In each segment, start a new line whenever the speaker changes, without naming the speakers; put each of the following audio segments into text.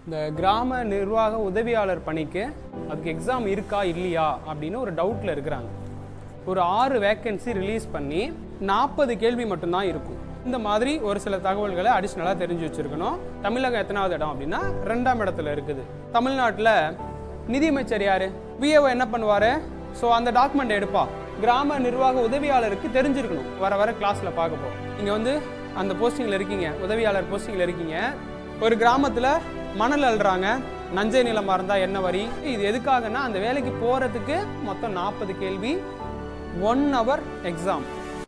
இந்த கிராம நிர்வாக உதவியாளர் பணிக்கு அதுக்கு எக்ஸாம் இருக்கா இல்லையா அப்படின்னு ஒரு டவுட்டில் இருக்கிறாங்க ஒரு ஆறு வேக்கன்சி ரிலீஸ் பண்ணி நாற்பது கேள்வி மட்டும்தான் இருக்கும் இந்த மாதிரி ஒரு சில தகவல்களை அடிஷ்னலாக தெரிஞ்சு வச்சுருக்கணும் தமிழகம் எத்தனாவது இடம் அப்படின்னா ரெண்டாம் இடத்துல இருக்குது தமிழ்நாட்டில் நிதியமைச்சர் யார் விஏஓ என்ன பண்ணுவார் ஸோ அந்த டாக்குமெண்ட் எடுப்பா கிராம நிர்வாக உதவியாளருக்கு தெரிஞ்சிருக்கணும் வர வர கிளாஸில் பார்க்க போகிறோம் நீங்கள் வந்து அந்த போஸ்டிங்கில் இருக்கீங்க உதவியாளர் போஸ்டிங்கில் இருக்கீங்க ஒரு கிராமத்தில் மணல் அள்ளுறாங்க நஞ்சை நிலமாக இருந்தால் என்ன வரி இது எதுக்காகன்னா அந்த வேலைக்கு போகிறதுக்கு மொத்தம் நாற்பது கேள்வி ஒன் ஹவர் எக்ஸாம்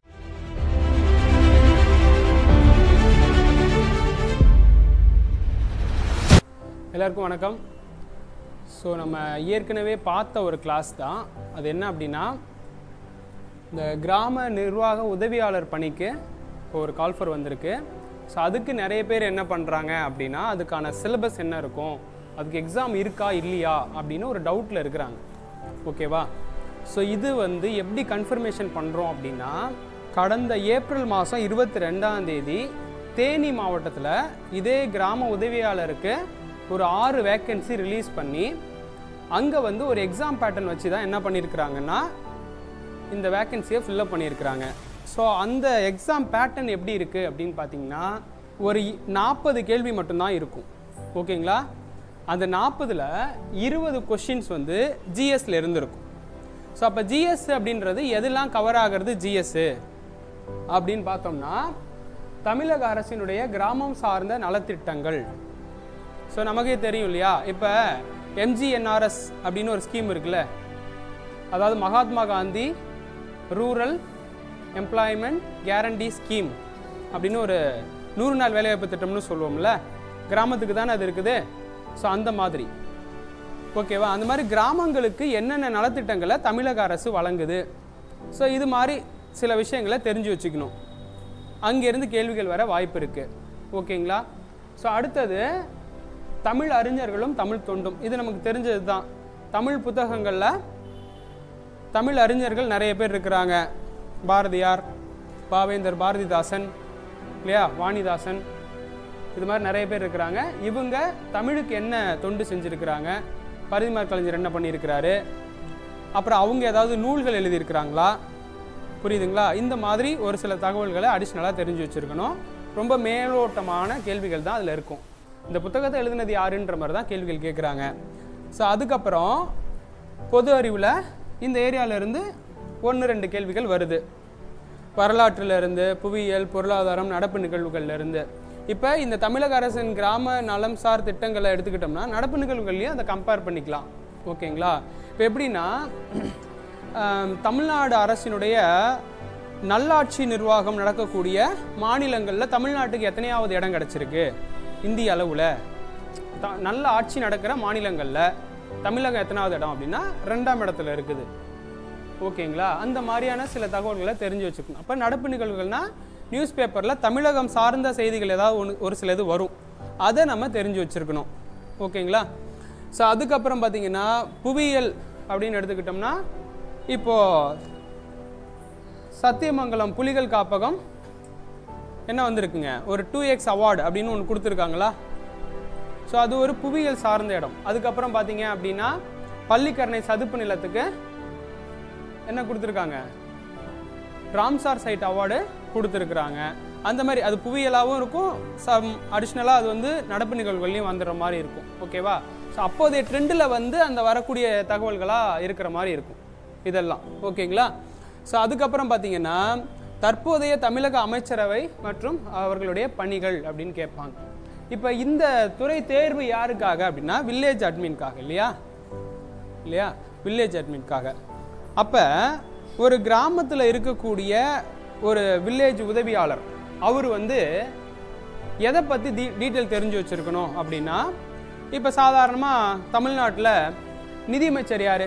எல்லாருக்கும் வணக்கம் ஸோ நம்ம ஏற்கனவே பார்த்த ஒரு கிளாஸ் தான் அது என்ன அப்படின்னா இந்த கிராம நிர்வாக உதவியாளர் பணிக்கு இப்போ ஒரு கால்ஃபர் வந்திருக்கு ஸோ அதுக்கு நிறைய பேர் என்ன பண்ணுறாங்க அப்படின்னா அதுக்கான சிலபஸ் என்ன இருக்கும் அதுக்கு எக்ஸாம் இருக்கா இல்லையா அப்படின்னு ஒரு டவுட்டில் இருக்கிறாங்க ஓகேவா ஸோ இது வந்து எப்படி கன்ஃபர்மேஷன் பண்ணுறோம் அப்படின்னா கடந்த ஏப்ரல் மாதம் இருபத்தி ரெண்டாம் தேதி தேனி மாவட்டத்தில் இதே கிராம உதவியாளருக்கு ஒரு ஆறு வேக்கன்சி ரிலீஸ் பண்ணி அங்கே வந்து ஒரு எக்ஸாம் பேட்டர்ன் வச்சு தான் என்ன பண்ணியிருக்கிறாங்கன்னா இந்த வேக்கன்சியை ஃபில்லப் பண்ணியிருக்கிறாங்க ஸோ அந்த எக்ஸாம் பேட்டர்ன் எப்படி இருக்குது அப்படின்னு பார்த்தீங்கன்னா ஒரு நாற்பது கேள்வி மட்டும்தான் இருக்கும் ஓகேங்களா அந்த நாற்பதில் இருபது கொஷின்ஸ் வந்து ஜிஎஸ்ல இருந்திருக்கும் ஸோ அப்போ ஜிஎஸ் அப்படின்றது எதெல்லாம் கவர் ஆகிறது ஜிஎஸ்ஸு அப்படின்னு பார்த்தோம்னா தமிழக அரசினுடைய கிராமம் சார்ந்த நலத்திட்டங்கள் ஸோ நமக்கே தெரியும் இல்லையா இப்போ எம்ஜிஎன்ஆர்எஸ் அப்படின்னு ஒரு ஸ்கீம் இருக்குல்ல அதாவது Mahatma Gandhi rural employment guarantee scheme அப்படின்னு ஒரு நூறு நாள் வேலைவாய்ப்பு திட்டம்னு சொல்லுவோம்ல கிராமத்துக்கு தானே அது இருக்குது ஸோ அந்த மாதிரி ஓகேவா அந்த மாதிரி கிராமங்களுக்கு என்னென்ன நலத்திட்டங்களை தமிழக அரசு வழங்குது ஸோ இது மாதிரி சில விஷயங்களை தெரிஞ்சு வச்சுக்கணும் அங்கேருந்து கேள்விகள் வர வாய்ப்பு இருக்குது ஓகேங்களா ஸோ அடுத்தது தமிழ் அறிஞர்களும் தமிழ் தொண்டும் இது நமக்கு தெரிஞ்சது தான் தமிழ் புத்தகங்களில் தமிழ் அறிஞர்கள் நிறைய பேர் இருக்கிறாங்க பாரதியார் பாவேந்தர் பாரதிதாசன் இல்லையா வாணிதாசன் இது மாதிரி நிறைய பேர் இருக்கிறாங்க இவங்க தமிழுக்கு என்ன தொண்டு செஞ்சுருக்கிறாங்க பரிதிமார் கலைஞர் என்ன பண்ணியிருக்கிறாரு அப்புறம் அவங்க ஏதாவது நூல்கள் எழுதியிருக்கிறாங்களா புரியுதுங்களா இந்த மாதிரி ஒரு சில தகவல்களை அடிஷ்னலாக தெரிஞ்சு வச்சுருக்கணும் ரொம்ப மேலோட்டமான கேள்விகள் தான் அதில் இருக்கும் இந்த புத்தகத்தை எழுதினது யாருன்ற மாதிரி தான் கேள்விகள் கேட்குறாங்க ஸோ அதுக்கப்புறம் பொது அறிவில் இந்த ஏரியாவிலேருந்து ஒன்று ரெண்டு கேள்விகள் வருது வரலாற்றுல இருந்து புவியியல் பொருளாதாரம் நடப்பு நிகழ்வுகள்ல இருந்து இப்போ இந்த தமிழக அரசின் கிராம நலம் சார் திட்டங்களை எடுத்துக்கிட்டோம்னா நடப்பு நிகழ்வுகள்லையும் அதை கம்பேர் பண்ணிக்கலாம் ஓகேங்களா இப்போ எப்படின்னா ஆம், தமிழ்நாடு அரசினுடைய நல்லாட்சி நிர்வாகம் நடக்கக்கூடிய மாநிலங்களில் தமிழ்நாட்டுக்கு எத்தனையாவது இடம் கிடச்சிருக்கு இந்திய அளவில் த நல்ல ஆட்சி நடக்கிற மாநிலங்களில் தமிழகம் எத்தனாவது இடம் அப்படின்னா ரெண்டாம் இடத்துல இருக்குது ஓகேங்களா அந்த மாதிரியான சில தகவல்களை தெரிஞ்சு வச்சுக்கணும் அப்போ நடப்பு நிகழ்வுகள்னா நியூஸ் பேப்பரில் தமிழகம் சார்ந்த செய்திகள் ஏதாவது ஒன்று ஒரு சில இது வரும் அதை நம்ம தெரிஞ்சு வச்சுருக்கணும் ஓகேங்களா ஸோ அதுக்கப்புறம் பார்த்தீங்கன்னா புவியியல் அப்படின்னு எடுத்துக்கிட்டோம்னா இப்போது சத்தியமங்கலம் புலிகள் காப்பகம் என்ன வந்திருக்குங்க ஒரு டூ எக்ஸ் அவார்டு அப்படின்னு ஒன்று கொடுத்துருக்காங்களா ஸோ அது ஒரு புவியியல் சார்ந்த இடம் அதுக்கப்புறம் பார்த்தீங்க அப்படின்னா பள்ளிக்கரணை சதுப்பு நிலத்துக்கு என்ன கொடுத்துருக்காங்க ராம்சார் சைட் அவார்டு கொடுத்துருக்குறாங்க அந்த மாதிரி அது புவியியலாகவும் இருக்கும் சம் அடிஷ்னலாக அது வந்து நடப்பு நிகழ்வுகள்லையும் வந்துடுற மாதிரி இருக்கும் ஓகேவா ஸோ அப்போதைய ட்ரெண்டில் வந்து அந்த வரக்கூடிய தகவல்களாக இருக்கிற மாதிரி இருக்கும் இதெல்லாம் ஓகேங்களா ஸோ அதுக்கப்புறம் பார்த்தீங்கன்னா தற்போதைய தமிழக அமைச்சரவை மற்றும் அவர்களுடைய பணிகள் அப்படின்னு கேட்பாங்க இப்போ இந்த துறை தேர்வு யாருக்காக அப்படின்னா வில்லேஜ் அட்மின்காக இல்லையா இல்லையா வில்லேஜ் அட்மின்காக அப்போ ஒரு கிராமத்தில் இருக்கக்கூடிய ஒரு வில்லேஜ் உதவியாளர் அவர் வந்து எதை பற்றி டீ டீட்டெயில் தெரிஞ்சு வச்சுருக்கணும் அப்படின்னா இப்போ சாதாரணமாக தமிழ்நாட்டில் நிதியமைச்சர் யார்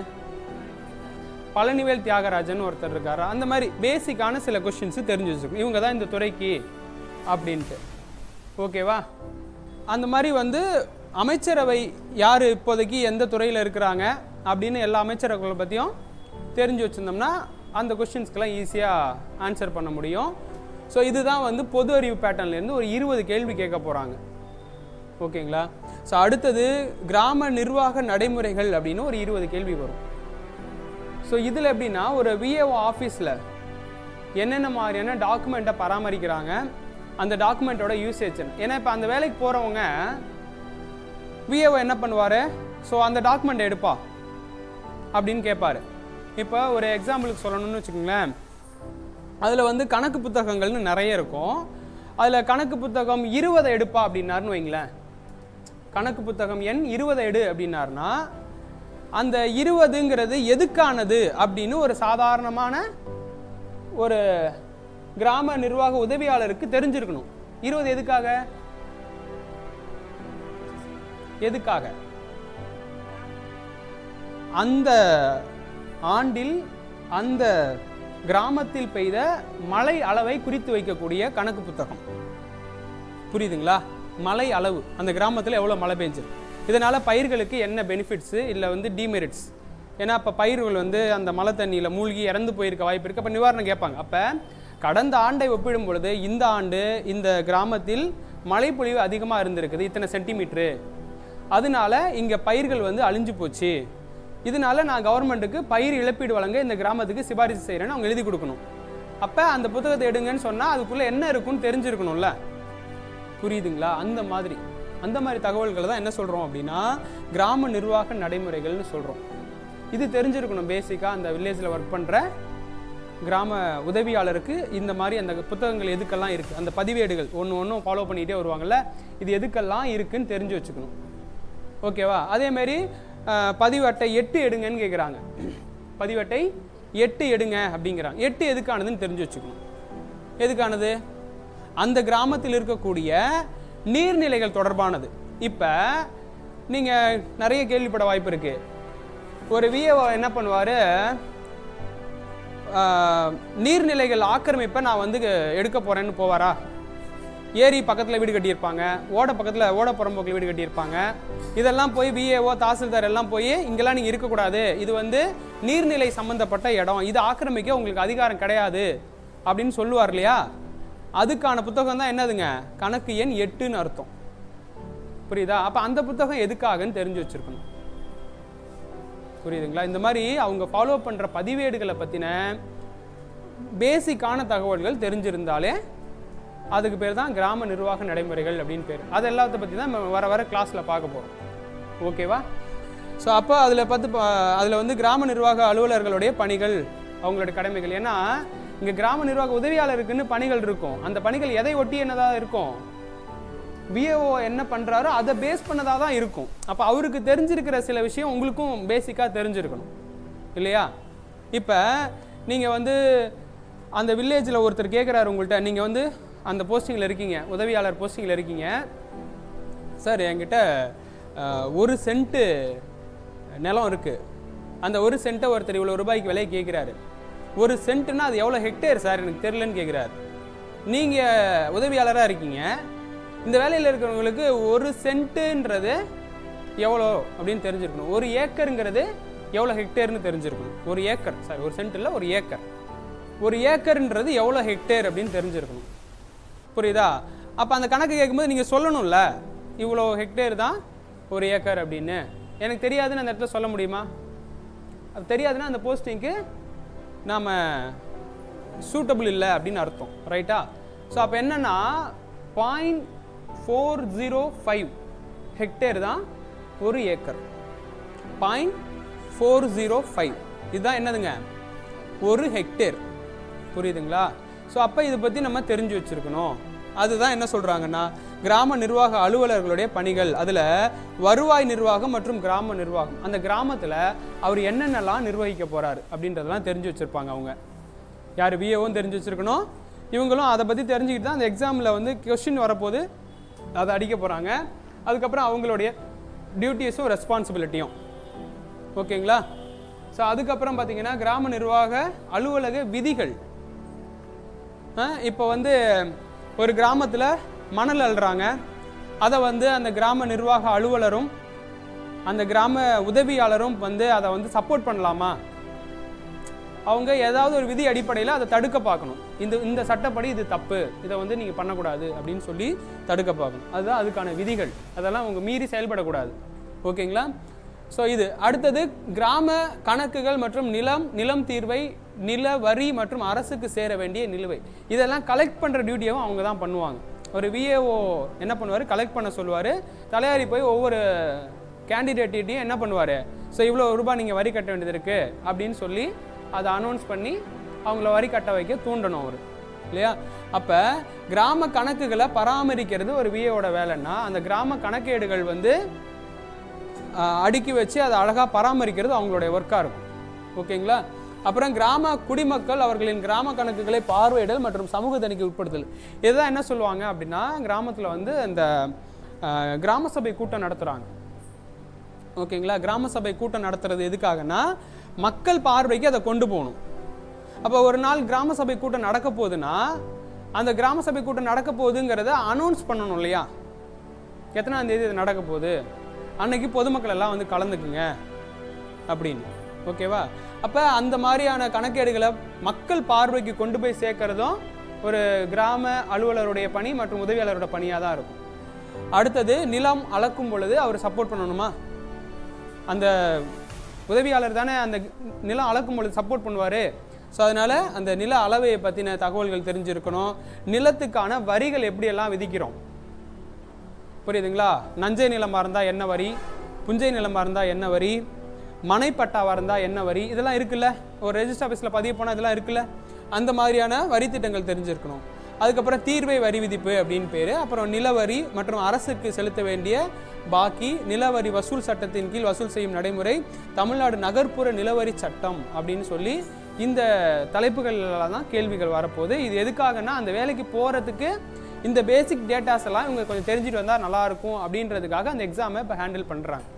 பழனிவேல் தியாகராஜன் ஒருத்தர் இருக்காரு அந்த மாதிரி பேசிக்கான சில கொஷின்ஸு தெரிஞ்சு வச்சுக்கணும் இவங்க தான் இந்த துறைக்கு அப்படின்ட்டு ஓகேவா அந்த மாதிரி வந்து அமைச்சரவை யார் இப்போதைக்கு எந்த துறையில் இருக்கிறாங்க அப்படின்னு எல்லா அமைச்சரவைகளை பற்றியும் தெரிஞ்சு வச்சுருந்தோம்னா அந்த கொஷின்ஸ்க்கெல்லாம் ஈஸியாக ஆன்சர் பண்ண முடியும் ஸோ இதுதான் வந்து பொது அறிவு பேட்டர்ன்லேருந்து ஒரு இருபது கேள்வி கேட்க போகிறாங்க ஓகேங்களா ஸோ அடுத்தது கிராம நிர்வாக நடைமுறைகள் அப்படின்னு ஒரு இருபது கேள்வி வரும் ஸோ இதில் எப்படின்னா ஒரு விஏஓ ஆஃபீஸில் என்னென்ன மாதிரியான டாக்குமெண்ட்டை பராமரிக்கிறாங்க அந்த டாக்குமெண்ட்டோட யூசேஜ் ஏன்னா இப்போ அந்த வேலைக்கு போகிறவங்க விஏஓ என்ன பண்ணுவார் ஸோ அந்த டாக்குமெண்ட் எடுப்பா அப்படின்னு கேட்பாரு இப்போ ஒரு எக்ஸாம்பிளுக்கு சொல்லணும்னு வச்சுக்கோங்களேன் அதில் வந்து கணக்கு புத்தகங்கள்னு நிறைய இருக்கும் அதில் கணக்கு புத்தகம் இருபதை எடுப்பா அப்படின்னாருன்னு வைங்களேன் கணக்கு புத்தகம் எண் இருபதை எடு அப்படின்னாருனா அந்த இருபதுங்கிறது எதுக்கானது அப்படின்னு ஒரு சாதாரணமான ஒரு கிராம நிர்வாக உதவியாளருக்கு தெரிஞ்சிருக்கணும் இருபது எதுக்காக எதுக்காக அந்த ஆண்டில் அந்த கிராமத்தில் பெய்த மழை அளவை குறித்து வைக்கக்கூடிய கணக்கு புத்தகம் புரியுதுங்களா மழை அளவு அந்த கிராமத்தில் எவ்வளோ மழை பெஞ்சிருக்கு இதனால் பயிர்களுக்கு என்ன பெனிஃபிட்ஸு இல்லை வந்து டிமெரிட்ஸ் ஏன்னா இப்போ பயிர்கள் வந்து அந்த மழை தண்ணியில் மூழ்கி இறந்து போயிருக்க வாய்ப்பு இருக்குது அப்போ நிவாரணம் கேட்பாங்க அப்போ கடந்த ஆண்டை ஒப்பிடும் பொழுது இந்த ஆண்டு இந்த கிராமத்தில் மழைப்பொழிவு அதிகமாக இருந்திருக்குது இத்தனை சென்டிமீட்ரு அதனால இங்கே பயிர்கள் வந்து அழிஞ்சு போச்சு இதனால நான் கவர்மெண்ட்டுக்கு பயிர் இழப்பீடு வழங்க இந்த கிராமத்துக்கு சிபாரிசு செய்கிறேன்னு அவங்க எழுதி கொடுக்கணும் அப்போ அந்த புத்தகத்தை எடுங்கன்னு சொன்னால் அதுக்குள்ளே என்ன இருக்குன்னு தெரிஞ்சிருக்கணும்ல புரியுதுங்களா அந்த மாதிரி அந்த மாதிரி தகவல்களை தான் என்ன சொல்கிறோம் அப்படின்னா கிராம நிர்வாக நடைமுறைகள்னு சொல்கிறோம் இது தெரிஞ்சிருக்கணும் பேசிக்காக அந்த வில்லேஜில் ஒர்க் பண்ணுற கிராம உதவியாளருக்கு இந்த மாதிரி அந்த புத்தகங்கள் எதுக்கெல்லாம் இருக்குது அந்த பதிவேடுகள் ஒன்று ஒன்றும் ஃபாலோ பண்ணிகிட்டே வருவாங்கல்ல இது எதுக்கெல்லாம் இருக்குன்னு தெரிஞ்சு வச்சுக்கணும் ஓகேவா அதேமாரி அஹ், பதிவு அட்டை எட்டு எடுங்கன்னு கேட்குறாங்க பதிவு அட்டை எட்டு எடுங்க அப்படிங்கிறாங்க எட்டு எதுக்கானதுன்னு தெரிஞ்சு வச்சுக்கணும் எதுக்கானது அந்த கிராமத்தில் இருக்கக்கூடிய நீர்நிலைகள் தொடர்பானது இப்போ நீங்கள் நிறைய கேள்விப்பட வாய்ப்பு இருக்கு ஒரு விஏஓ என்ன பண்ணுவார் நீர்நிலைகள் ஆக்கிரமிப்பை நான் வந்து எடுக்க போகிறேன்னு போவாரா ஏரி பக்கத்தில் வீடு கட்டியிருப்பாங்க ஓட பக்கத்தில் ஓட புறம்போக்கில் வீடு கட்டியிருப்பாங்க இதெல்லாம் போய் விஏஓ தாசில்தார் எல்லாம் போய் இங்கெல்லாம் நீங்கள் இருக்கக்கூடாது இது வந்து நீர்நிலை சம்பந்தப்பட்ட இடம் இது ஆக்கிரமிக்க உங்களுக்கு அதிகாரம் கிடையாது அப்படின்னு சொல்லுவார் இல்லையா அதுக்கான புத்தகம் தான் என்னதுங்க கணக்கு எண் எட்டுன்னு அர்த்தம் புரியுதா அப்போ அந்த புத்தகம் எதுக்காகன்னு தெரிஞ்சு வச்சிருக்கணும் புரியுதுங்களா இந்த மாதிரி அவங்க ஃபாலோ பண்ணுற பதிவேடுகளை பற்றின பேசிக்கான தகவல்கள் தெரிஞ்சிருந்தாலே அதுக்கு பேர் தான் கிராம நிர்வாக நடைமுறைகள் அப்படின்னு பேர் அது எல்லாத்த பற்றி தான் நம்ம வர வர கிளாஸில் பார்க்க போகிறோம் ஓகேவா ஸோ அப்போ அதில் பார்த்து அதில் வந்து கிராம நிர்வாக அலுவலர்களுடைய பணிகள் அவங்களுடைய கடமைகள் ஏன்னா இங்கே கிராம நிர்வாக உதவியாளருக்குன்னு பணிகள் இருக்கும் அந்த பணிகள் எதை ஒட்டி என்னதாக இருக்கும் விஏஓ என்ன பண்ணுறாரோ அதை பேஸ் பண்ணதாக தான் இருக்கும் அப்போ அவருக்கு தெரிஞ்சிருக்கிற சில விஷயம் உங்களுக்கும் பேசிக்காக தெரிஞ்சிருக்கணும் இல்லையா இப்போ நீங்கள் வந்து அந்த வில்லேஜில் ஒருத்தர் கேட்குறாரு உங்கள்கிட்ட நீங்கள் வந்து அந்த போஸ்டிங்கில் இருக்கீங்க உதவியாளர் போஸ்டிங்கில் இருக்கீங்க சார் என்கிட்ட அஹ், ஒரு சென்ட்டு நிலம் இருக்குது அந்த ஒரு சென்ட்டை ஒருத்தர் இவ்வளோ ரூபாய்க்கு விலையை கேட்குறாரு ஒரு சென்ட்டுனா அது எவ்வளோ ஹெக்டேர் சார் எனக்கு தெரிலன்னு கேட்குறாரு நீங்கள் உதவியாளராக இருக்கீங்க இந்த வேலையில் இருக்கிறவங்களுக்கு ஒரு சென்ட்டுன்றது எவ்வளோ அப்படின்னு தெரிஞ்சிருக்கணும் ஒரு ஏக்கருங்கிறது எவ்வளோ ஹெக்டேர்னு தெரிஞ்சிருக்கணும் ஒரு ஏக்கர் சாரி ஒரு சென்ட் இல்லை ஒரு ஏக்கர் ஒரு ஏக்கர்ன்றது எவ்வளோ ஹெக்டேர் அப்படின்னு தெரிஞ்சிருக்கணும் புரியுதா அப்போ அந்த கணக்கு கேட்கும்போது நீங்கள் சொல்லணும்ல இவ்வளோ ஹெக்டேர் தான் ஒரு ஏக்கர் அப்படின்னு எனக்கு தெரியாதுன்னு அந்த இடத்துல சொல்ல முடியுமா அது தெரியாதுன்னா அந்த போஸ்டிங்க்கு நாம் சூட்டபிள் இல்லை அப்படின்னு அர்த்தம் ரைட்டா ஸோ அப்போ என்னன்னா point four zero five hectare தான் ஒரு acre point four zero five இதுதான் என்னதுங்க ஒரு ஹெக்டேர் புரியுதுங்களா ஸோ அப்போ இதை பற்றி நம்ம தெரிஞ்சு வச்சுருக்கணும் அதுதான் என்ன சொல்கிறாங்கன்னா கிராம நிர்வாக அலுவலர்களுடைய பணிகள் அதில் வருவாய் நிர்வாகம் மற்றும் கிராம நிர்வாகம் அந்த கிராமத்தில் அவர் என்னென்னலாம் நிர்வகிக்க போகிறாரு அப்படின்றதெல்லாம் தெரிஞ்சு வச்சுருப்பாங்க அவங்க யார் விஏவும் தெரிஞ்சு வச்சுருக்கணும் இவங்களும் அதை பற்றி தெரிஞ்சுக்கிட்டு தான் அந்த எக்ஸாமில் வந்து கொஸ்டின் வரப்போது அதை அடிக்க போகிறாங்க அதுக்கப்புறம் அவங்களுடைய டியூட்டிஸும் ரெஸ்பான்சிபிலிட்டியும் ஓகேங்களா ஸோ அதுக்கப்புறம் பார்த்தீங்கன்னா கிராம நிர்வாக அலுவலக விதிகள் இப்போ வந்து ஒரு கிராமத்தில் மணல் அள்ளுறாங்க அதை வந்து அந்த கிராம நிர்வாக அலுவலரும் அந்த கிராம உதவியாளரும் வந்து அதை வந்து சப்போர்ட் பண்ணலாமா அவங்க ஏதாவது ஒரு விதி அடிப்படையில் அதை தடுக்க பார்க்கணும் இந்த இந்த சட்டப்படி இது தப்பு இதை வந்து நீங்கள் பண்ணக்கூடாது அப்படின்னு சொல்லி தடுக்க பார்க்கணும் அதுதான் அதுக்கான விதிகள் அதெல்லாம் அவங்க மீறி செயல்படக்கூடாது ஓகேங்களா ஸோ இது அடுத்தது கிராம கணக்குகள் மற்றும் நிலம் நிலம் தீர்வை நில வரி மற்றும் அரசுக்கு சேர வேண்டிய நிலுவை இதெல்லாம் கலெக்ட் பண்ணுற டியூட்டியும் அவங்க தான் பண்ணுவாங்க ஒரு விஏஓ என்ன பண்ணுவார் கலெக்ட் பண்ண சொல்லுவார் தலையாரி போய் ஒவ்வொரு கேண்டிடேட்டையும் என்ன பண்ணுவார் ஸோ இவ்வளோ ரூபாய் நீங்கள் வரி கட்ட வேண்டியது இருக்குது அப்படின்னு சொல்லி அதை அனௌன்ஸ் பண்ணி அவங்கள வரி கட்ட வைக்க தூண்டணும் அவர் இல்லையா அப்போ கிராம கணக்குகளை பராமரிக்கிறது ஒரு விஏவோட வேலைன்னா அந்த கிராம கணக்கேடுகள் வந்து ஆஹ், அடுக்கி வச்சு அதை அழகாக பராமரிக்கிறது அவங்களுடைய ஒர்க்காக இருக்கும் ஓகேங்களா அப்புறம் கிராம குடிமக்கள் அவர்களின் கிராம கணக்குகளை பார்வையிடல் மற்றும் சமூக தணிக்கை உட்படுத்தல் இதுதான் என்ன சொல்லுவாங்க அப்படின்னா கிராமத்தில் வந்து அந்த ஆஹ், கிராம சபை கூட்டம் நடத்துகிறாங்க ஓகேங்களா கிராம சபை கூட்டம் நடத்துறது எதுக்காகனா மக்கள் பார்வைக்கு அதை கொண்டு போகணும் அப்போ ஒரு நாள் கிராம சபை கூட்டம் நடக்க போகுதுன்னா அந்த கிராம சபை கூட்டம் நடக்க போகுதுங்கிறத அனௌன்ஸ் பண்ணணும் இல்லையா எத்தனாம் தேதி இது நடக்க போகுது அன்னைக்கு பொதுமக்கள் எல்லாம் வந்து கலந்துக்குங்க அப்படின்னு ஓகேவா அப்போ அந்த மாதிரியான கணக்கேடுகளை மக்கள் பார்வைக்கு கொண்டு போய் சேர்க்கறதும் ஒரு கிராம அலுவலருடைய பணி மற்றும் உதவியாளரோட பணியாக தான் இருக்கும் அடுத்தது நிலம் அளக்கும் பொழுது அவர் சப்போர்ட் பண்ணணுமா அந்த உதவியாளர் தானே அந்த நிலம் அளக்கும் பொழுது சப்போர்ட் பண்ணுவார் ஸோ அதனால் அந்த நில அளவை பற்றின தகவல்கள் தெரிஞ்சிருக்கணும் நிலத்துக்கான வரிகள் எப்படியெல்லாம் விதிக்கிறோம் புரியுதுங்களா நஞ்சை நிலமாக இருந்தால் என்ன வரி புஞ்சை நிலமாக இருந்தால் என்ன வரி மனைப்பட்டாவாக இருந்தால் என்ன வரி இதெல்லாம் இருக்குல்ல ஒரு ரெஜிஸ்டர் ஆஃபீஸில் பதிவு போனால் இதெல்லாம் இருக்குல்ல அந்த மாதிரியான வரி திட்டங்கள் தெரிஞ்சிருக்கணும் அதுக்கப்புறம் தீர்வை வரி விதிப்பு அப்படின்னு பேர் அப்புறம் நிலவரி மற்றும் அரசுக்கு செலுத்த வேண்டிய பாக்கி நிலவரி வசூல் சட்டத்தின் கீழ் வசூல் செய்யும் நடைமுறை தமிழ்நாடு நகர்ப்புற நிலவரி சட்டம் அப்படின்னு சொல்லி இந்த தலைப்புகளில் தான் கேள்விகள் வரப்போகுது இது எதுக்காகன்னா அந்த வேலைக்கு போகிறதுக்கு இந்த பேசிக் டேட்டாஸ் எல்லாம் இவங்க கொஞ்சம் தெரிஞ்சுட்டு வந்தால் நல்லா இருக்கும் அப்படின்றதுக்காக அந்த எக்ஸாமை இப்போ ஹேண்டில் பண்ணுறாங்க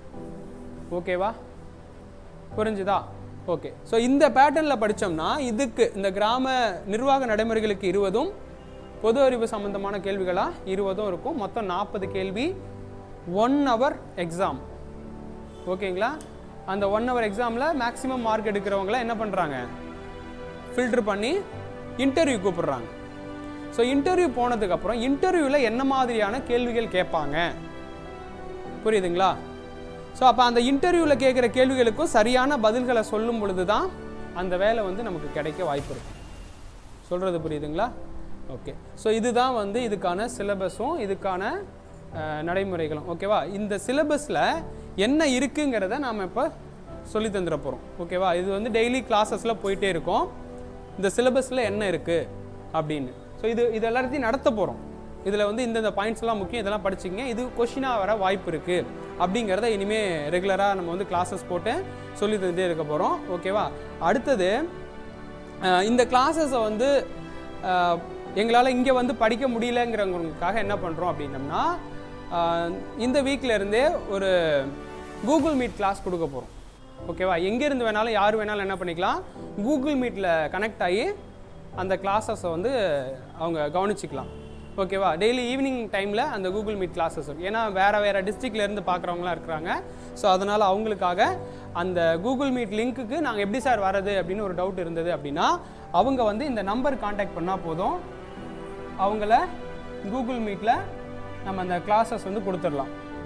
ஓகேவா புரிஞ்சுதா ஓகே ஸோ இந்த பேட்டர்னில் படித்தோம்னா இதுக்கு இந்த கிராம நிர்வாக நடைமுறைகளுக்கு இருபதும் பொது அறிவு சம்பந்தமான கேள்விகளாக இருபதும் இருக்கும் மொத்தம் நாற்பது கேள்வி ஒன் ஹவர் எக்ஸாம் ஓகேங்களா அந்த ஒன் ஹவர் எக்ஸாமில் மேக்ஸிமம் மார்க் எடுக்கிறவங்கள என்ன பண்ணுறாங்க ஃபில்டர் பண்ணி இன்டர்வியூ கூப்பிடுறாங்க ஸோ இன்டர்வியூ போனதுக்கப்புறம் இன்டர்வியூவில் என்ன மாதிரியான கேள்விகள் கேட்பாங்க புரியுதுங்களா ஸோ அப்போ அந்த இன்டர்வியூவில் கேட்குற கேள்விகளுக்கும் சரியான பதில்களை சொல்லும் பொழுது தான் அந்த வேலை வந்து நமக்கு கிடைக்க வாய்ப்பு இருக்கு சொல்கிறது புரியுதுங்களா ஓகே ஸோ இதுதான் வந்து இதுக்கான சிலபஸும் இதுக்கான அஹ், நடைமுறைகளும் ஓகேவா இந்த சிலபஸில் என்ன இருக்குங்கிறத நாம் இப்போ சொல்லி தந்துட போகிறோம் ஓகேவா இது வந்து டெய்லி கிளாஸஸில் போயிட்டே இருக்கும் இந்த சிலபஸில் என்ன இருக்குது அப்படின்னு ஸோ இது இது எல்லாத்தையும் நடத்த போகிறோம் இதில் வந்து இந்தந்த பாயிண்ட்ஸ் எல்லாம் முக்கியம் இதெல்லாம் படிச்சுக்கங்க இது கொஷினாக வர வாய்ப்பு இருக்குது அப்படிங்கிறத இனிமேல் ரெகுலராக நம்ம வந்து கிளாஸஸ் போட்டு சொல்லி தந்துட்டே இருக்க போகிறோம் ஓகேவா அடுத்தது அஹ், இந்த கிளாஸஸை வந்து எங்களால் இங்கே வந்து படிக்க முடியலங்கிறவங்களுக்காக என்ன பண்ணுறோம் அப்படின்னம்னா அஹ், இந்த வீக்ல இருந்தே ஒரு கூகுள் மீட் கிளாஸ் கொடுக்க போகிறோம் ஓகேவா எங்கேருந்து வேணாலும் யார் வேணாலும் என்ன பண்ணிக்கலாம் கூகுள் மீட்டில் கனெக்ட் ஆகி அந்த கிளாஸஸை வந்து அவங்க கவனிச்சிக்கலாம் ஓகேவா டெய்லி ஈவினிங் டைமில் அந்த கூகுள் மீட் கிளாஸஸ் இருக்கும் ஏன்னா வேறு வேறு டிஸ்ட்ரிக்ட்லேருந்து பார்க்குறவங்களாம் இருக்கிறாங்க ஸோ அதனால் அவங்களுக்காக அந்த கூகுள் மீட் லிங்க்குக்கு நாங்கள் எப்படி சார் வரது அப்படின்னு ஒரு டவுட் இருந்தது அப்படின்னா அவங்க வந்து இந்த நம்பர் காண்டாக்ட் பண்ணால் போதும் அவங்கள கூகுள் மீட்டில் நம்ம அந்த கிளாஸஸ் வந்து கொடுத்துடலாம்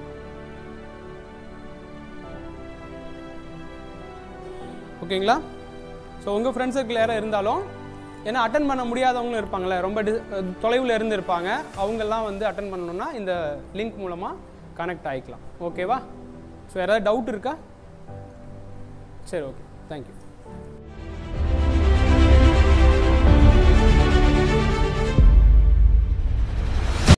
ஓகேங்களா ஸோ உங்கள் ஃப்ரெண்ட்ஸ் சர்க்கிள் யாரும் இருந்தாலும் ஏன்னா அட்டன் பண்ண முடியாதவங்களும் இருப்பாங்களே ரொம்ப டி தொலைவில் இருந்து இருப்பாங்க அவங்கெல்லாம் வந்து அட்டன் பண்ணணும்னா இந்த லிங்க் மூலமாக கனெக்ட் ஆகிக்கலாம் ஓகேவா ஸோ யாராவது டவுட் இருக்கா சரி ஓகே தேங்க்யூ